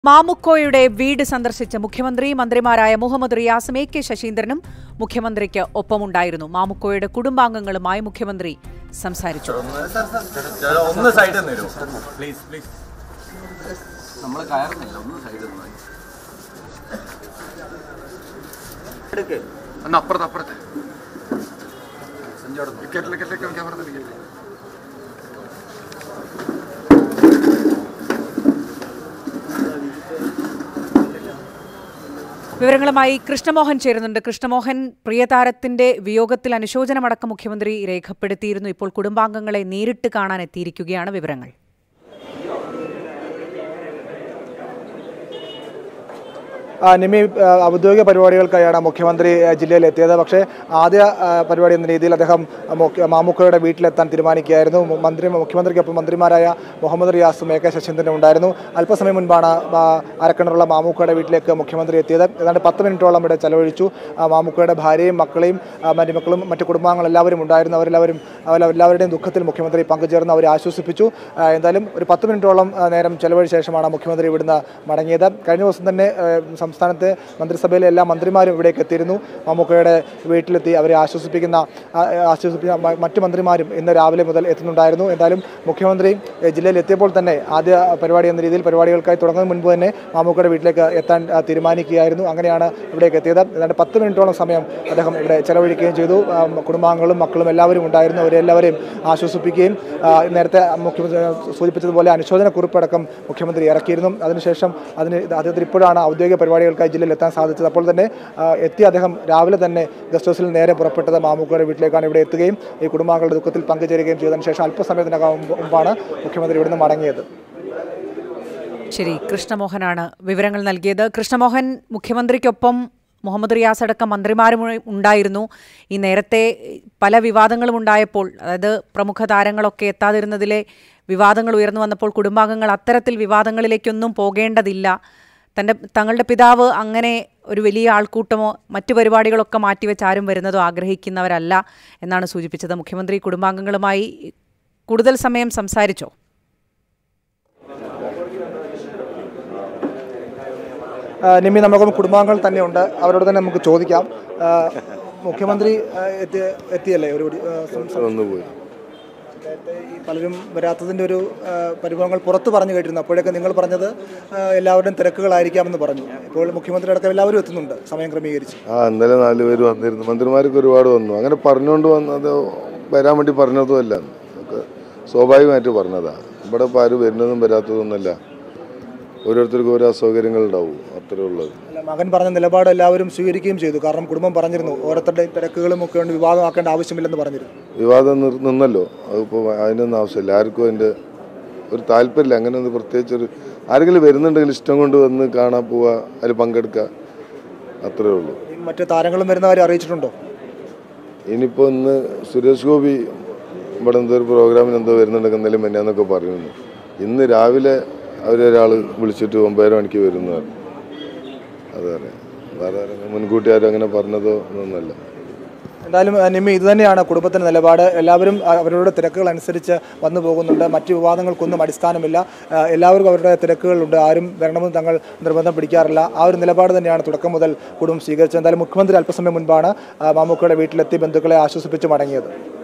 മാമുക്കോയുടെ വീട് സന്ദർശിച്ച മുഖ്യമന്ത്രി മന്ത്രിമാരായ മുഹമ്മദ് റിയാസും എ കെ ശശീന്ദ്രനും മുഖ്യമന്ത്രിക്ക് ഒപ്പമുണ്ടായിരുന്നു മാമുക്കോയുടെ കുടുംബാംഗങ്ങളുമായി മുഖ്യമന്ത്രി സംസാരിച്ചു ചേട്ടാ, ഒന്ന് സൈഡിൽ നിന്ന് തരുമോ പ്ലീസ് പ്ലീസ് നമ്മൾ കയറുന്നില്ല ഒന്ന് സൈഡിൽ നിന്ന് ഒന്ന് അപ്പുറത്ത് അപ്പുറത്ത് കേട്ടില്ല കേട്ടില്ല ക്യാമറ തിരിക്കട്ടെ വിവരങ്ങളുമായി കൃഷ്ണമോഹൻ ചേരുന്നുണ്ട് കൃഷ്ണമോഹൻ പ്രിയതാരത്തിന്റെ വിയോഗത്തിൽ അനുശോചനമടക്കം മുഖ്യമന്ത്രി രേഖപ്പെടുത്തിയിരുന്നു ഇപ്പോൾ കുടുംബാംഗങ്ങളെ നേരിട്ട് കാണാൻ എത്തിയിരിക്കുകയാണ് വിവരങ്ങൾ ആ, നിമി ആ, ഔദ്യോഗിക പരിപാടികൾക്കായാണ് മുഖ്യമന്ത്രി ആ, ജില്ലയിൽ എത്തിയത് പക്ഷേ ആദ്യ ആ, പരിപാടി എന്ന രീതിയിൽ അദ്ദേഹം മുഖ്യ- മാമുക്കോയുടെ വീട്ടിലെത്താൻ തീരുമാനിക്കുകയായിരുന്നു മു- മന്ത്രി മുഖ്യമന്ത്രിക്കൊപ്പം മന്ത്രിമാരായ മുഹമ്മദ് റിയാസും എ കെ ശശീന്ദ്രനും ഉണ്ടായിരുന്നു അല്പസമയം മുൻപാണ് ആ, അരക്കണ്ണറുള്ള മാമുക്കോയുടെ വീട്ടിലേക്ക് മുഖ്യമന്ത്രി എത്തിയത് ഏതാണ്ട് പത്ത് മിനിറ്റോളം ഇവിടെ ചെലവഴിച്ചു ആ, മാമുക്കോയുടെ ഭാര്യയും മക്കളെയും ആ, മരുമക്കളും മറ്റു കുടുംബാംഗങ്ങൾ എല്ലാവരും ഉണ്ടായിരുന്നു അവരെല്ലാവരും അവരെല്ലാവരുടെയും ദുഃഖത്തിൽ മുഖ്യമന്ത്രി പങ്കുചേർന്ന് അവരെ ആശ്വസിപ്പിച്ചു ആ, എന്തായാലും ഒരു പത്ത് മിനിറ്റോളം ആ, നേരം ചെലവഴിച്ച ശേഷമാണ് മുഖ്യമന്ത്രി ഇവിടുന്ന് മടങ്ങിയത് കഴിഞ്ഞ ദിവസം തന്നെ ആ, സംസ്ഥാനത്തെ മന്ത്രിസഭയിലെ എല്ലാ മന്ത്രിമാരും ഇവിടേക്ക് എത്തിയിരുന്നു മമ്മൂക്കയുടെ വീട്ടിലെത്തി അവരെ ആശ്വസിപ്പിക്കുന്ന ആ, ആശ്വസിപ്പിക്കുന്ന മ- മറ്റു മന്ത്രിമാരും ഇന്ന് രാവിലെ മുതൽ എത്തുന്നുണ്ടായിരുന്നു എന്തായാലും മുഖ്യമന്ത്രി ഏ, ജില്ലയിൽ എത്തിയപ്പോൾ തന്നെ ആദ്യ പരിപാടി എന്ന രീതിയിൽ പരിപാടികൾക്കായി തുടങ്ങുന്നതിന് മുൻപ് തന്നെ മാമൂക്കയുടെ വീട്ടിലേക്ക് എത്താൻ ആ, തീരുമാനിക്കുകയായിരുന്നു അങ്ങനെയാണ് ഇവിടേക്ക് എത്തിയത് ഏതാണ്ട് പത്ത് മിനിറ്റോളം സമയം അദ്ദേഹം ഇവിടെ ചെലവഴിക്കുകയും ചെയ്തു ആ, കുടുംബാംഗങ്ങളും മക്കളും എല്ലാവരും ഉണ്ടായിരുന്നു അവരെല്ലാവരെയും ആശ്വസിപ്പിക്കുകയും ആ, നേരത്തെ മുഖ്യമന്ത്രി സൂചിപ്പിച്ചതുപോലെ അനുശോചന കുറിപ്പടക്കം മുഖ്യമന്ത്രി ഇറക്കിയിരുന്നു അതിനുശേഷം അതിന് അദ്ദേഹത്തിന് ഇപ്പോഴാണ് ഔദ്യോഗിക പരിപാടികൾക്കായി ജില്ലയിൽ എത്താൻ സാധിച്ചത് അപ്പോൾ തന്നെ ആ, എത്തി അദ്ദേഹം രാവിലെ തന്നെ ഗസ്റ്റ് ഹൗസിൽ നേരെ പുറപ്പെട്ടത് മാമുക്കയുടെ വീട്ടിലേക്കാണ് ഇവിടെ എത്തുകയും ഈ കുടുംബാംഗങ്ങളുടെ ദുഃഖത്തിൽ പങ്കുചേരുകയും ചെയ്തതിനു ശേഷം അല്പസമയത്തിനകം മുമ്പാണ് മുഖ്യമന്ത്രി ഇവിടുന്ന് മടങ്ങിയത് ശരി കൃഷ്ണമോഹനാണ് വിവരങ്ങൾ നൽകിയത് കൃഷ്ണമോഹൻ മുഖ്യമന്ത്രിക്കൊപ്പം മുഹമ്മദ് റിയാസ് അടക്കം മന്ത്രിമാരും ഉണ്ടായിരുന്നു ഈ നേരത്തെ പല വിവാദങ്ങളും ഉണ്ടായപ്പോൾ അതായത് പ്രമുഖ താരങ്ങളൊക്കെ എത്താതിരുന്നതിലെ വിവാദങ്ങൾ ഉയർന്നു വന്നപ്പോൾ കുടുംബാംഗങ്ങൾ അത്തരത്തിൽ വിവാദങ്ങളിലേക്കൊന്നും പോകേണ്ടതില്ല തൻ്റെ തങ്ങളുടെ പിതാവ് അങ്ങനെ ഒരു വലിയ ആൾക്കൂട്ടമോ മറ്റു പരിപാടികളൊക്കെ മാറ്റിവെച്ച് ആരും വരുന്നതോ ആഗ്രഹിക്കുന്നവരല്ല എന്നാണ് സൂചിപ്പിച്ചത് മുഖ്യമന്ത്രി കുടുംബാംഗങ്ങളുമായി കൂടുതൽ സമയം സംസാരിച്ചോ ആ, നിമി നമുക്കൊപ്പം കുടുംബാംഗങ്ങൾ തന്നെയുണ്ട് അവരോട് തന്നെ നമുക്ക് ചോദിക്കാം ആ, മുഖ്യമന്ത്രി ആ, എത്തി എത്തിയല്ലേ ഒരു ആ, സം- ഒന്ന് പോയി നേരത്തെ ഈ പലരും വരാത്തതിൻ്റെ ഒരു ആ, പരിഭവങ്ങൾ പുറത്ത് പറഞ്ഞു കേട്ടിരുന്നു അപ്പോഴൊക്കെ നിങ്ങൾ പറഞ്ഞത് ആ, എല്ലാവരുടെയും തിരക്കുകളായിരിക്കാമെന്ന് പറഞ്ഞു ഇപ്പോൾ മുഖ്യമന്ത്രി അടക്കം എല്ലാവരും എത്തുന്നുണ്ട് സമയം ക്രമീകരിച്ച് ആ ഇന്നലെ നാല് പേര് വന്നിരുന്നു മന്ത്രിമാർക്ക് ഒരുപാട് വന്നു അങ്ങനെ പറഞ്ഞുകൊണ്ട് വന്നത് വരാൻ വേണ്ടി പറഞ്ഞതുമല്ല ഒക്കെ സ്വാഭാവികമായിട്ട് പറഞ്ഞതാ ഇവിടെ ഇപ്പോൾ ആരും വരുന്നതും വരാത്തതൊന്നുമല്ല ഓരോരുത്തർക്കും ഓരോ അസൗകര്യങ്ങൾ ഉണ്ടാവും അത്രേ ഉള്ളത് അല്ല, മകൻ പറഞ്ഞ നിലപാട് എല്ലാവരും സ്വീകരിക്കുകയും ചെയ്തു കാരണം കുടുംബം പറഞ്ഞിരുന്നു ഓരോരുത്തരുടെയും തിരക്കുകളും ഒക്കെ കൊണ്ട് വിവാദമാക്കേണ്ട ആവശ്യമില്ലെന്ന് പറഞ്ഞിരുന്നു വിവാദം നിർ നിന്നല്ലോ അതിപ്പോൾ അതിനൊന്നും ആവശ്യമില്ല ആർക്കും അതിൻ്റെ ഒരു താല്പര്യമില്ല അങ്ങനെ ഒന്ന് പ്രത്യേകിച്ച് ഒരു ആരെങ്കിലും വരുന്നുണ്ടെങ്കിൽ ഇഷ്ടം കൊണ്ട് വന്ന് കാണാൻ പോവുക അതിൽ പങ്കെടുക്കുക അത്രേ ഉള്ളൂ ഈ മറ്റു താരങ്ങളും വരുന്നവരെ അറിയിച്ചിട്ടുണ്ടോ ഇനിയിപ്പോൾ ഇന്ന് സുരേഷ് ഗോപി ഇവിടെ എന്തോ ഒരു പ്രോഗ്രാമിന് എന്തോ വരുന്നുണ്ടെങ്കിൽ ഇന്നലെ മെന്നാന്നൊക്കെ പറയുന്നു ഇന്ന് രാവിലെ അവരൊരാൾ വിളിച്ചിട്ട് ഒമ്പതര മണിക്ക് വരുന്നു പറഞ്ഞു അതറിയാം വേറെ ആരും മുൻകൂട്ടി ആരും അങ്ങനെ പറഞ്ഞതോ ഒന്നുമല്ല എന്തായാലും ആ, നിമ്മി ഇത് തന്നെയാണ് കുടുംബത്തിന്റെ നിലപാട് എല്ലാവരും ആ, അവരുടെ തിരക്കുകൾ അനുസരിച്ച് വന്നു പോകുന്നുണ്ട് മറ്റു വിവാദങ്ങൾക്കൊന്നും അടിസ്ഥാനമില്ല ആ, എല്ലാവർക്കും അവരുടെ തിരക്കുകളുണ്ട് ആരും വരണമെന്ന് തങ്ങൾ നിർബന്ധം പിടിക്കാറില്ല ആ ഒരു നിലപാട് തന്നെയാണ് തുടക്കം മുതൽ കുടുംബം സ്വീകരിച്ചത് എന്തായാലും മുഖ്യമന്ത്രി അല്പസമയം മുൻപാണ് ആ, മാമുക്കയുടെ വീട്ടിലെത്തി ബന്ധുക്കളെ ആശ്വസിപ്പിച്ച് മടങ്ങിയത്